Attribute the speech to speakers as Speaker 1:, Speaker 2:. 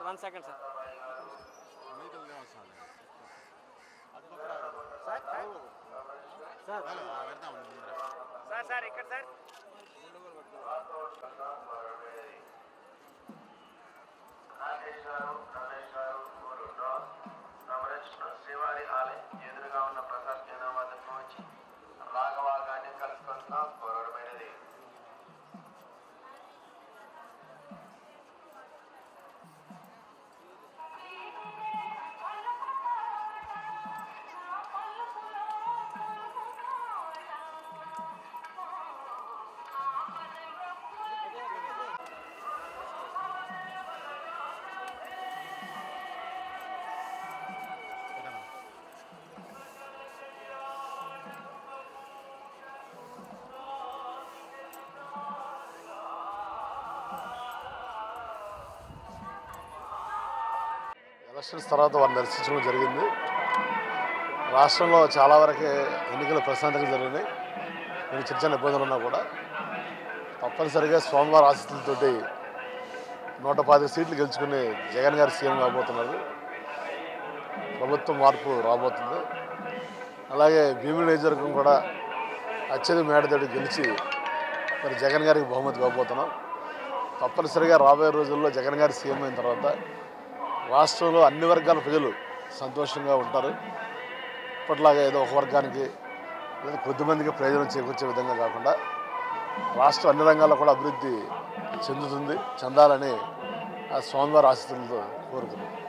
Speaker 1: one second sir sir sir ఇక్కడ sir
Speaker 2: Nageswaram Ramesh garu ఊరులో రమేష్ శ్రీవారి ఆలయం ఎదురుగా ఉన్న ప్రసాద్ కేంద్రం వద్దకు వచ్చి రాఘవాగాన్ని కలుసుకుంటా కోరడమైనది
Speaker 3: ఎలక్షన్స్ తర్వాత వారిని దర్శించడం జరిగింది రాష్ట్రంలో చాలా వరకే ఎన్నికలు ప్రశాంతంగా జరిగినాయి కొన్ని చిన్న చిన్న ఇబ్బందులు ఉన్నా కూడా తప్పనిసరిగా స్వామివారి ఆశీస్సులతోటి నూట పాతిక సీట్లు గెలుచుకుని జగన్ గారు సీఎం కాబోతున్నారు ప్రభుత్వం మార్పు రాబోతుంది అలాగే భీముల నియోజకవర్గం కూడా అత్యధిక మేడతోటి గెలిచి మరి జగన్ గారికి బహుమతి కాబోతున్నాం తప్పనిసరిగా రాబోయే రోజుల్లో జగన్ గారు సీఎం అయిన తర్వాత రాష్ట్రంలో అన్ని వర్గాల ప్రజలు సంతోషంగా ఉంటారు ఇప్పట్లాగా ఏదో ఒక వర్గానికి లేదా కొద్దిమందికి ప్రయోజనం చేకూర్చే విధంగా కాకుండా రాష్ట్రం అన్ని రంగాల్లో కూడా అభివృద్ధి చెందుతుంది చెందాలని ఆ స్వామివారి ఆశీస్సులతో కోరుకున్నాం